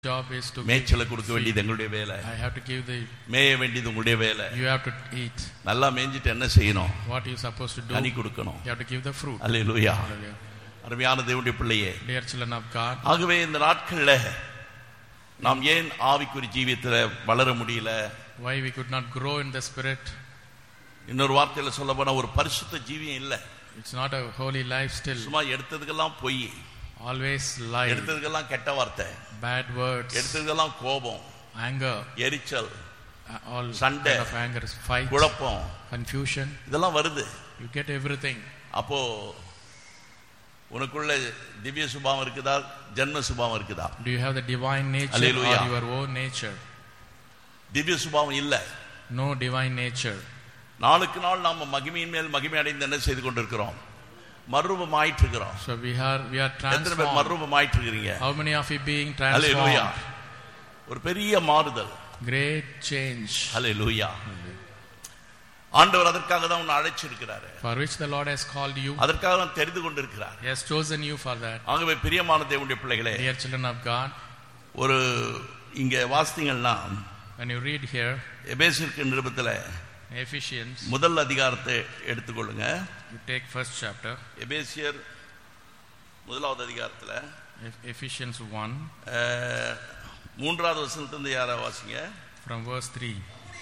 job is to give, மேய்ச்சலை கொடுக்க வேண்டியது எங்களுடைய வேலை I have to give the மேய வேண்டியது உங்களுடைய வேலை you have to eat நல்லா மேய்ஞ்சிட்டு என்ன செய்யணும் what you supposed to do கனி கொடுக்கணும் you have to give the fruit hallelujah Hallelujah. அருமையான தேவனுடைய பிள்ளையே dear children of God ஆகவே இந்த நாட்கள்ல நாம் ஏன் ஆவிக்குறி ஜீவியத்துல வளர முடியல why we could not grow in the spirit இன்னொரு வார்த்தையில சொல்ல போனா ஒரு பரிசுத்த ஜீவியம் இல்ல it's not a holy life still சும்மா எடுத்ததுக்கெல்லாம் பொய் always lie எடுத்ததுக்கெல்லாம் கெட்ட வார்த்தை bad words எடுத்ததுக்கெல்லாம் கோபம் anger எரிச்சல் uh, all சண்டை, kind of anger fight குழப்பம் confusion இதெல்லாம் வருது you get everything அப்போ உனக்குள்ள திவ்ய சுபாவம் இருக்குதா ஜென்ம சுபாவம் இருக்குதா do you have the divine nature Hallelujah. or your own nature திவ்ய சுபாவம் இல்ல no divine nature நாளுக்கு நாள் நாம மகிமையின் மேல் மகிமை அடைந்து என்ன செய்து கொண்டிருக்கிறோம் மறுரூபமாயிட்டு இருக்கிறோம் so we are we are எத்தனை பேர் transformed மறுரூபமாயிட்டு இருக்கிறீங்க how many of you being hallelujah transformed ஒரு பெரிய மாறுதல் great change ஹalleluya ஆண்டவர் அதற்காக தான் உன்னை அழைச்சிருக்கிறாரு for which the Lord has called you அதற்காக தான் தெரிந்து கொண்டிருக்கிறார் He has chosen you for that ஆகவே பிரியமான தேவனுடைய பிள்ளைகளே dear children of God ஒரு இங்க வாசித்தீங்கன்னா when you read here எபேசிற்கு நிருபத்துல Ephesians முதல் அதிகாரத்தை எடுத்துக்கொள்ளுங்க you take first chapter எபேசியர் முதலாவது அதிகாரத்துல Eph- Ephesians 1 அஹ், மூன்றாவது வசனத்திலிருந்து யாரா வாசிங்க from verse 3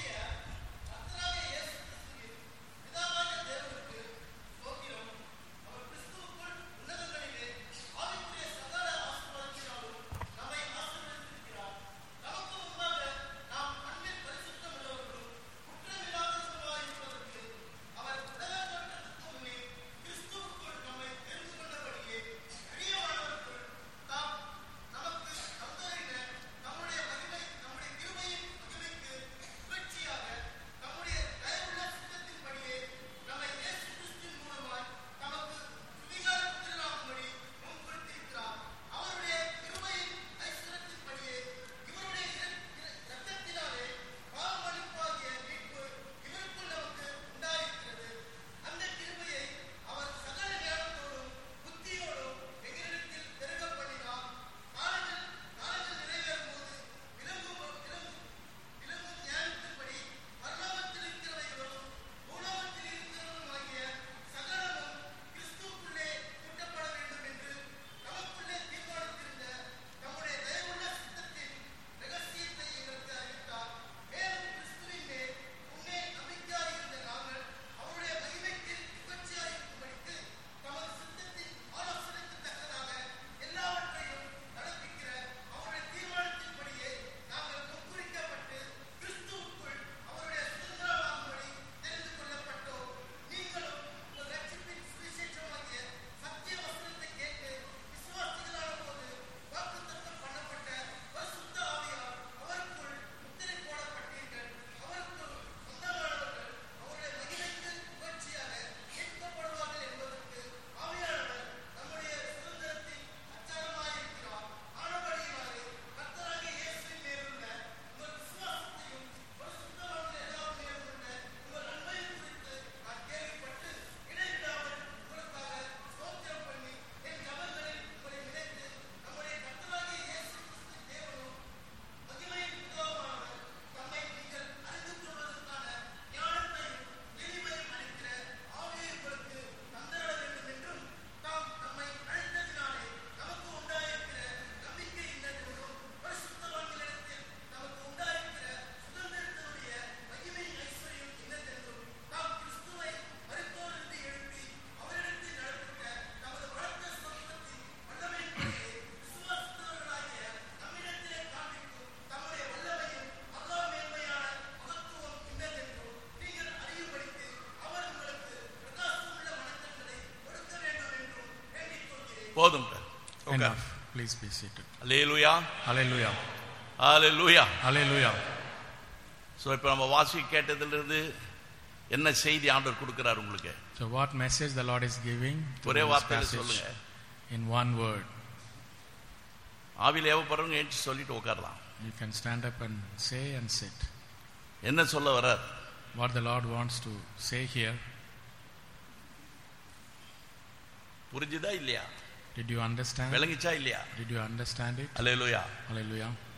போதும் enough please be seated அல்லேலூயா hallelujah அல்லேலூயா hallelujah சோ இப்போ நம்ம வாசி கேட்டதிலிருந்து என்ன செய்தி ஆண்டவர் கொடுக்கிறார் உங்களுக்கு so what message the Lord is giving to ஒரே this வார்த்தையில passage சொல்லுங்க in one word ஆவியில் ஏவப்படுறவங்க ஏன்ச்சு சொல்லிட்டு உட்காரலாம் you can stand up and say and sit என்ன சொல்ல வர்றார் what the Lord wants to say here புரிஞ்சுதா இல்லையா Did you understand? விளங்கிச்சா இல்லையா Did you understand it? Hallelujah Hallelujah.